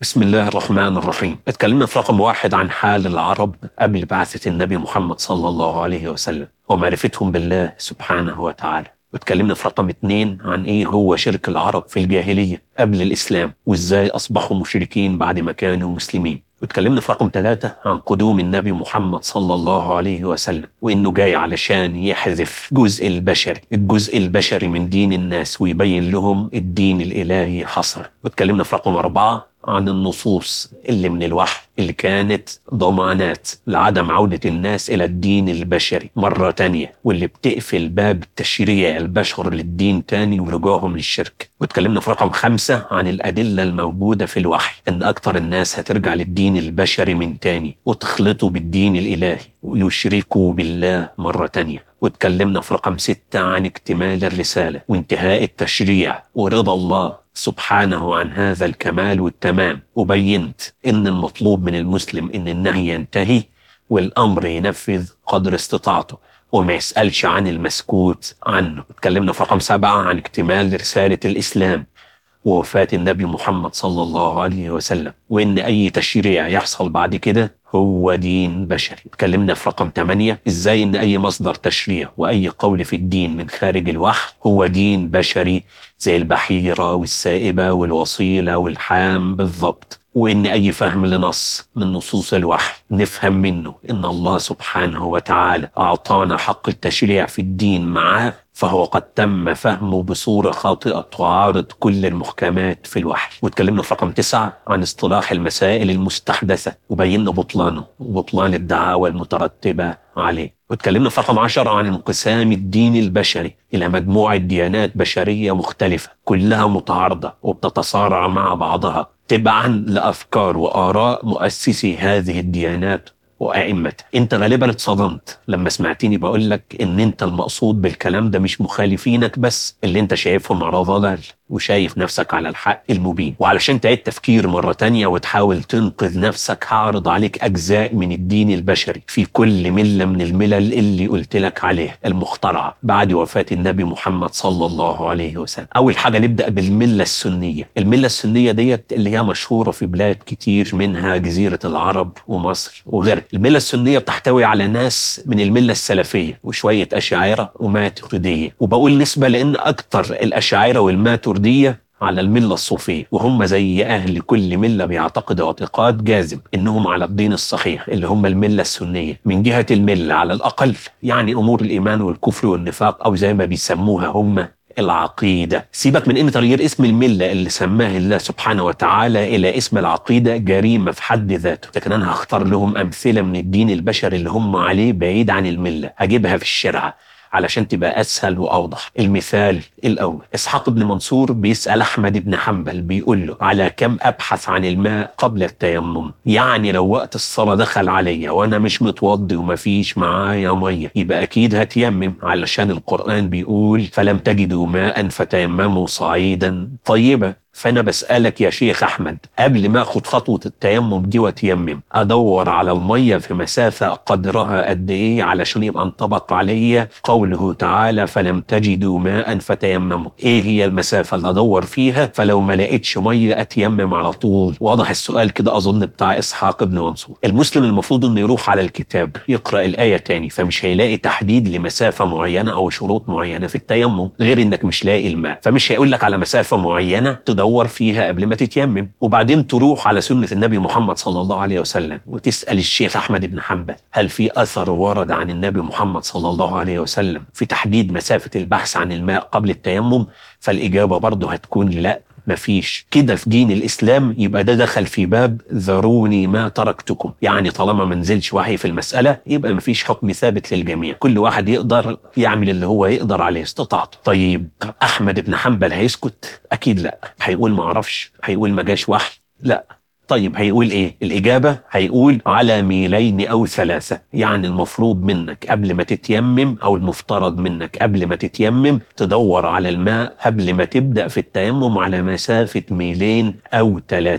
بسم الله الرحمن الرحيم اتكلمنا في رقم واحد عن حال العرب قبل بعثة النبي محمد صلى الله عليه وسلم ومعرفتهم بالله سبحانه وتعالى واتكلمنا في رقم اتنين عن ايه هو شرك العرب في الجاهلية قبل الإسلام وازاي أصبحوا مشركين بعد ما كانوا مسلمين واتكلمنا في رقم ثلاثة عن قدوم النبي محمد صلى الله عليه وسلم وإنه جاي علشان يحذف جزء البشري الجزء البشري من دين الناس ويبين لهم الدين الإلهي حصر واتكلمنا في رقم أربعة عن النصوص اللي من الوحي اللي كانت ضمانات لعدم عودة الناس إلى الدين البشري مرة تانية واللي بتقفل باب تشريع البشر للدين تاني ورجوعهم للشرك واتكلمنا في رقم خمسة عن الأدلة الموجودة في الوحي إن أكتر الناس هترجع للدين البشري من تاني وتخلطوا بالدين الإلهي ويشركوا بالله مرة تانية واتكلمنا في رقم ستة عن اكتمال الرسالة وانتهاء التشريع ورضا الله سبحانه عن هذا الكمال والتمام وبينت ان المطلوب من المسلم ان النهي ينتهي والامر ينفذ قدر استطاعته وما يسألش عن المسكوت عنه اتكلمنا في رقم سبعة عن اكتمال رسالة الإسلام ووفاة النبي محمد صلى الله عليه وسلم وإن أي تشريع يحصل بعد كده هو دين بشري اتكلمنا في رقم 8 ازاي ان اي مصدر تشريع واي قول في الدين من خارج الوحي هو دين بشري زي البحيرة والسائبة والوصيلة والحام بالضبط وإن أي فهم لنص من نصوص الوحي نفهم منه إن الله سبحانه وتعالى أعطانا حق التشريع في الدين معاه فهو قد تم فهمه بصورة خاطئة تعارض كل المحكمات في الوحي واتكلمنا في رقم تسعة عن اصطلاح المسائل المستحدثة وبينا بطلانه وبطلان الدعاوى المترتبة عليه واتكلمنا في رقم عشرة عن انقسام الدين البشري إلى مجموعة ديانات بشرية مختلفة كلها متعارضة وبتتصارع مع بعضها تبعا لأفكار وآراء مؤسسي هذه الديانات وأئمتها انت غالبا اتصدمت لما سمعتني بقول لك ان انت المقصود بالكلام ده مش مخالفينك بس اللي انت شايفهم على ضلال وشايف نفسك على الحق المبين وعلشان تعيد تفكير مرة تانية وتحاول تنقذ نفسك هعرض عليك أجزاء من الدين البشري في كل ملة من الملل اللي قلت لك عليها المخترعة بعد وفاة النبي محمد صلى الله عليه وسلم أول حاجة نبدأ بالملة السنية الملة السنية ديت اللي هي مشهورة في بلاد كتير منها جزيرة العرب ومصر وغيرها الملة السنية بتحتوي على ناس من الملة السلفية وشوية أشاعرة وماتريدية وبقول نسبة لأن أكتر الأشاعرة والماتريدية على الملة الصوفية وهم زي أهل كل ملة بيعتقدوا اعتقاد جازم إنهم على الدين الصحيح اللي هم الملة السنية من جهة الملة على الأقل يعني أمور الإيمان والكفر والنفاق أو زي ما بيسموها هم العقيدة سيبك من ان تغيير اسم الملة اللي سماه الله سبحانه وتعالى الى اسم العقيدة جريمة في حد ذاته لكن انا هختار لهم امثلة من الدين البشري اللي هم عليه بعيد عن الملة هجيبها في الشرع علشان تبقى اسهل واوضح المثال الاول اسحاق بن منصور بيسال احمد بن حنبل بيقول له على كم ابحث عن الماء قبل التيمم يعني لو وقت الصلاه دخل عليا وانا مش متوضي ومفيش معايا ميه يبقى اكيد هتيمم علشان القران بيقول فلم تجدوا ماء فتيمموا صعيدا طيبا فانا بسالك يا شيخ احمد قبل ما اخد خطوه التيمم دي واتيمم ادور على الميه في مسافه قدرها قد ايه علشان يبقى انطبق عليا قوله تعالى فلم تجدوا ماء فتيمموا ايه هي المسافه اللي ادور فيها فلو ما لقيتش ميه اتيمم على طول واضح السؤال كده اظن بتاع اسحاق بن منصور المسلم المفروض انه يروح على الكتاب يقرا الايه تاني فمش هيلاقي تحديد لمسافه معينه او شروط معينه في التيمم غير انك مش لاقي الماء فمش هيقول لك على مسافه معينه تدور فيها قبل ما تتيمم وبعدين تروح على سنة النبي محمد صلى الله عليه وسلم وتسأل الشيخ أحمد بن حنبل هل في أثر ورد عن النبي محمد صلى الله عليه وسلم في تحديد مسافة البحث عن الماء قبل التيمم فالإجابة برضه هتكون لا مفيش كده في دين الإسلام يبقى ده دخل في باب ذروني ما تركتكم يعني طالما ما نزلش وحي في المسألة يبقى مفيش حكم ثابت للجميع كل واحد يقدر يعمل اللي هو يقدر عليه استطاعته طيب أحمد بن حنبل هيسكت أكيد لا هيقول ما أعرفش هيقول ما جاش وحي لا طيب هيقول ايه الإجابة هيقول على ميلين أو ثلاثة يعني المفروض منك قبل ما تتيمم أو المفترض منك قبل ما تتيمم تدور على الماء قبل ما تبدأ في التيمم على مسافة ميلين أو ثلاثة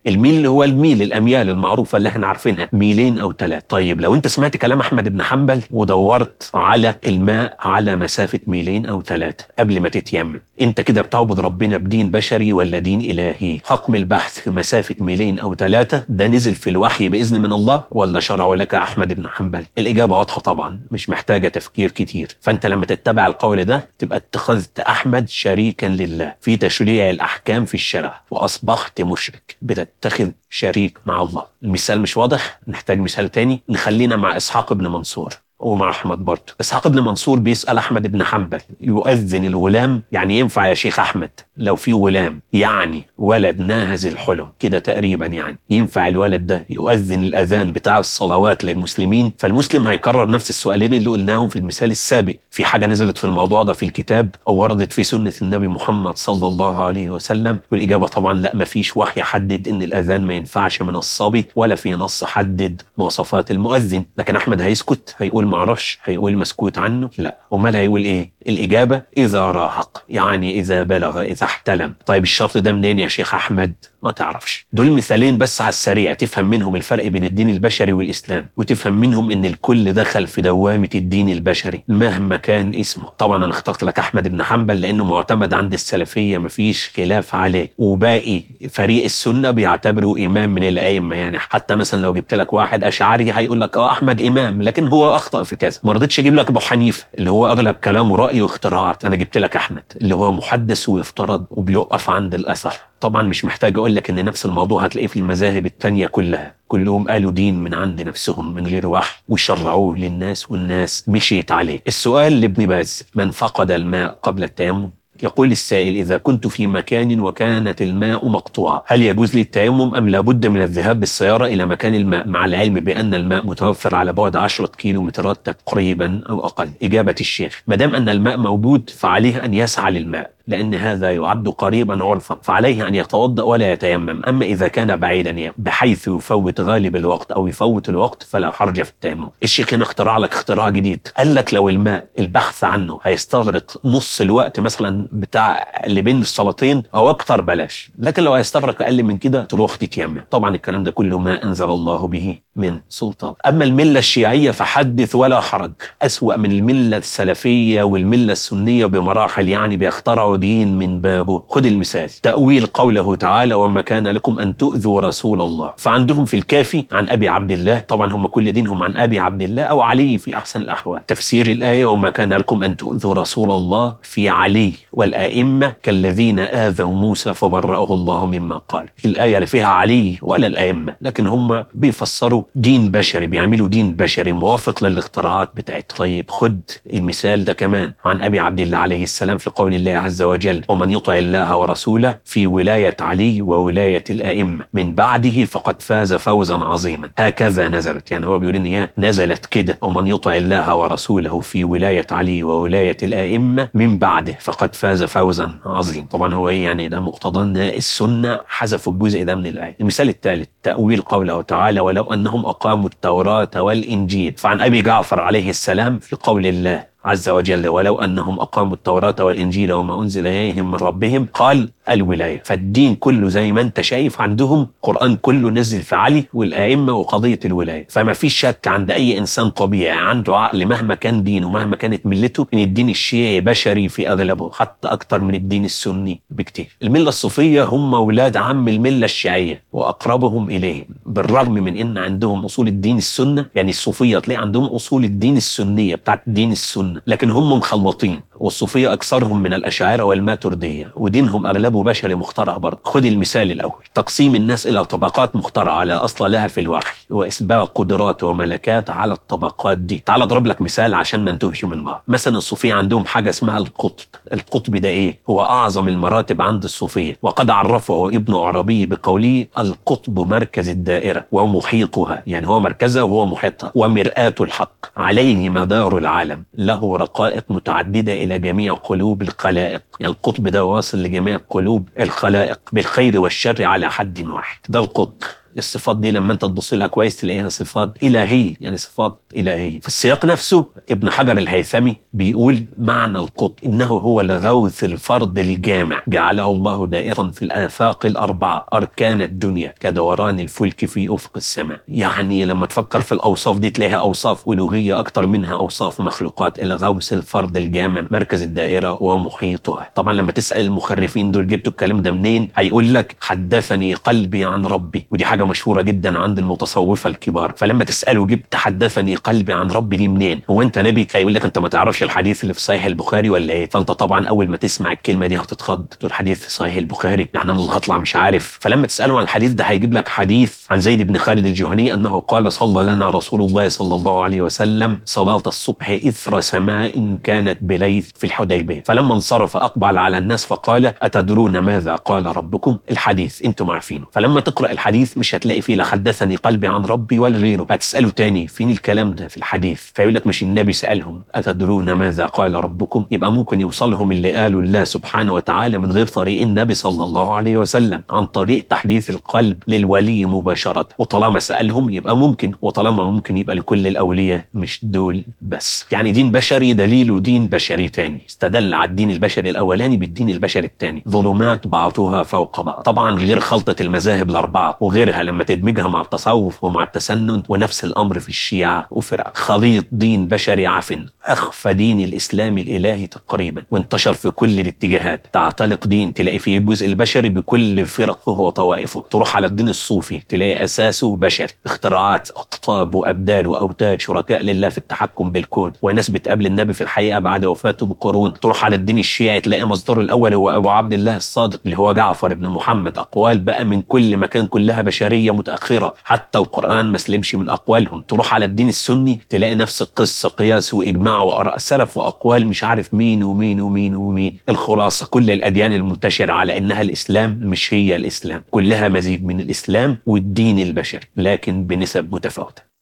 الميل اللي هو الميل الاميال المعروفه اللي احنا عارفينها ميلين او ثلاث طيب لو انت سمعت كلام احمد بن حنبل ودورت على الماء على مسافه ميلين او ثلاثه قبل ما تتيمم انت كده بتعبد ربنا بدين بشري ولا دين الهي حكم البحث في مسافه ميلين او ثلاثه ده نزل في الوحي باذن من الله ولا شرعه لك احمد بن حنبل الاجابه واضحه طبعا مش محتاجه تفكير كتير فانت لما تتبع القول ده تبقى اتخذت احمد شريكا لله في تشريع الاحكام في الشرع واصبحت مشرك بتتخذ شريك مع الله المثال مش واضح نحتاج مثال تاني نخلينا مع اسحاق بن منصور ومع احمد برضه اسحاق بن منصور بيسال احمد بن حنبل يؤذن الغلام يعني ينفع يا شيخ احمد لو في غلام يعني ولد ناهز الحلم كده تقريبا يعني ينفع الولد ده يؤذن الاذان بتاع الصلوات للمسلمين فالمسلم هيكرر نفس السؤالين اللي قلناهم في المثال السابق في حاجه نزلت في الموضوع ده في الكتاب او وردت في سنه النبي محمد صلى الله عليه وسلم والاجابه طبعا لا ما فيش وحي حدد ان الاذان ما ينفعش من الصبي ولا في نص حدد مواصفات المؤذن لكن احمد هيسكت هيقول ما اعرفش هيقول مسكوت عنه لا امال هيقول ايه الاجابه اذا راهق يعني اذا بلغ اذا احتلم طيب الشرط ده منين يا شيخ احمد ما تعرفش دول مثالين بس على السريع تفهم منهم الفرق بين الدين البشري والاسلام وتفهم منهم ان الكل دخل في دوامه الدين البشري مهما كان اسمه طبعا انا اخترت لك احمد بن حنبل لانه معتمد عند السلفيه مفيش خلاف عليه وباقي فريق السنه بيعتبره امام من الائمه يعني حتى مثلا لو جبت لك واحد اشعري هيقول لك اه احمد امام لكن هو اخطا في كذا ما رضيتش اجيب لك ابو حنيفه اللي هو اغلب كلامه راي واختراعات انا جبت لك احمد اللي هو محدث ويفترض وبيقف عند الاثر طبعا مش محتاج اقول لك ان نفس الموضوع هتلاقيه في المذاهب التانية كلها كلهم قالوا دين من عند نفسهم من غير وحي وشرعوه للناس والناس مشيت عليه السؤال لابن باز من فقد الماء قبل التيمم يقول السائل إذا كنت في مكان وكانت الماء مقطوعة هل يجوز لي التيمم أم لابد من الذهاب بالسيارة إلى مكان الماء مع العلم بأن الماء متوفر على بعد 10 كيلومترات تقريبا أو أقل إجابة الشيخ ما دام أن الماء موجود فعليه أن يسعى للماء لأن هذا يعد قريبا عرفا فعليه أن يتوضأ ولا يتيمم أما إذا كان بعيدا بحيث يفوت غالب الوقت أو يفوت الوقت فلا حرج في التيمم الشيخ هنا اخترع لك اختراع جديد قال لك لو الماء البحث عنه هيستغرق نص الوقت مثلا بتاع اللي بين الصلاتين أو أكتر بلاش لكن لو هيستغرق أقل من كده تروح تتيمم طبعا الكلام ده كله ما أنزل الله به من سلطان أما الملة الشيعية فحدث ولا حرج أسوأ من الملة السلفية والملة السنية بمراحل يعني بيخترعوا دين من بابه خد المثال تأويل قوله تعالى وما كان لكم أن تؤذوا رسول الله فعندهم في الكافي عن أبي عبد الله طبعا هم كل دينهم عن أبي عبد الله أو علي في أحسن الأحوال تفسير الآية وما كان لكم أن تؤذوا رسول الله في علي والآئمة كالذين آذوا موسى فبرأه الله مما قال الآية لا فيها علي ولا الآئمة لكن هم بيفسروا دين بشري بيعملوا دين بشري موافق للاختراعات بتاعت طيب خد المثال ده كمان عن أبي عبد الله عليه السلام في قول الله عز وجل ومن يطع الله ورسوله في ولاية علي وولاية الأئمة من بعده فقد فاز فوزا عظيما هكذا نزلت يعني هو بيقول إن هي نزلت كده ومن يطع الله ورسوله في ولاية علي وولاية الأئمة من بعده فقد فاز فوزا عظيما طبعا هو إيه يعني ده مقتضى ان السنة حذفوا الجزء ده من الآية المثال الثالث تأويل قوله تعالى ولو أنهم أقاموا التوراة والإنجيل فعن أبي جعفر عليه السلام في قول الله عز وجل ولو أنهم أقاموا التوراة والإنجيل وما أنزل إليهم من ربهم قال الولاية فالدين كله زي ما أنت شايف عندهم قرآن كله نزل في علي والآئمة وقضية الولاية فما فيش شك عند أي إنسان طبيعي عنده عقل مهما كان دينه مهما كانت ملته إن الدين الشيعي بشري في أغلبه حتى أكتر من الدين السني بكتير الملة الصوفية هم ولاد عم الملة الشيعية وأقربهم إليه بالرغم من إن عندهم أصول الدين السنة يعني الصوفية تلاقي عندهم أصول الدين السنية بتاعت الدين السنة لكن هم مخلطين والصوفية أكثرهم من الأشاعرة والماتردية ودينهم أغلبه بشري مخترع برضه خد المثال الأول تقسيم الناس إلى طبقات مخترعة لا أصل لها في الوحي وإسباغ قدرات وملكات على الطبقات دي تعال أضرب لك مثال عشان ما نتوهش من بعض مثلا الصوفية عندهم حاجة اسمها القطب القطب ده إيه هو أعظم المراتب عند الصوفية وقد عرفه ابن عربي بقوله القطب مركز الدائرة ومحيطها يعني هو مركزها وهو محيطها ومرآة الحق عليه مدار العالم له رقائق متعددة إلى جميع قلوب الخلائق يعني القطب ده واصل لجميع قلوب الخلائق بالخير والشر على حد واحد ده القطب الصفات دي لما انت تبص لها كويس تلاقيها صفات الهيه يعني صفات الهيه في السياق نفسه ابن حجر الهيثمي بيقول معنى القطب انه هو الغوث الفرد الجامع جعله الله دائرا في الافاق الاربعه اركان الدنيا كدوران الفلك في افق السماء يعني لما تفكر في الاوصاف دي تلاقيها اوصاف الوهيه اكتر منها اوصاف مخلوقات الغوث الفرد الجامع مركز الدائره ومحيطها طبعا لما تسال المخرفين دول جبتوا الكلام ده منين هيقول لك حدثني قلبي عن ربي ودي حاجه مشهوره جدا عند المتصوفه الكبار فلما تساله جبت حدثني قلبي عن ربي دي منين هو انت نبي هيقول لك انت ما تعرفش الحديث اللي في صحيح البخاري ولا ايه فانت طبعا اول ما تسمع الكلمه دي هتتخض تقول حديث في صحيح البخاري يعني انا هطلع مش عارف فلما تساله عن الحديث ده هيجيب لك حديث عن زيد بن خالد الجهني انه قال صلى لنا رسول الله صلى الله عليه وسلم صلاه الصبح اثر سماء كانت بليث في الحديبيه فلما انصرف اقبل على الناس فقال اتدرون ماذا قال ربكم الحديث انتم عارفينه فلما تقرا الحديث مش هتلاقي فيه لا حدثني قلبي عن ربي ولا غيره هتساله تاني فين الكلام ده في الحديث فيقول لك مش النبي سالهم اتدرون ماذا قال ربكم يبقى ممكن يوصلهم اللي قالوا الله سبحانه وتعالى من غير طريق النبي صلى الله عليه وسلم عن طريق تحديث القلب للولي مباشره وطالما سالهم يبقى ممكن وطالما ممكن يبقى لكل الاولياء مش دول بس يعني دين بشري دليله دين بشري تاني استدل على الدين البشري الاولاني بالدين البشري الثاني ظلمات بعضها فوق بعض طبعا غير خلطه المذاهب الاربعه وغيرها لما تدمجها مع التصوف ومع التسنن ونفس الامر في الشيعه وفرق خليط دين بشري عفن اخفى دين الاسلام الالهي تقريبا وانتشر في كل الاتجاهات تعتلق دين تلاقي فيه الجزء البشري بكل فرقه وطوائفه تروح على الدين الصوفي تلاقي اساسه بشري اختراعات اقطاب وابدال واوتاد شركاء لله في التحكم بالكون وناس بتقابل النبي في الحقيقه بعد وفاته بقرون تروح على الدين الشيعي تلاقي مصدره الاول هو ابو عبد الله الصادق اللي هو جعفر بن محمد اقوال بقى من كل مكان كلها بشريه متاخره حتى القران ما سلمش من اقوالهم تروح على الدين السني تلاقي نفس القصه قياس واجماع واراء السلف واقوال مش عارف مين ومين ومين ومين الخلاصه كل الاديان المنتشره على انها الاسلام مش هي الاسلام كلها مزيج من الاسلام والدين البشري لكن بنسب متفاوته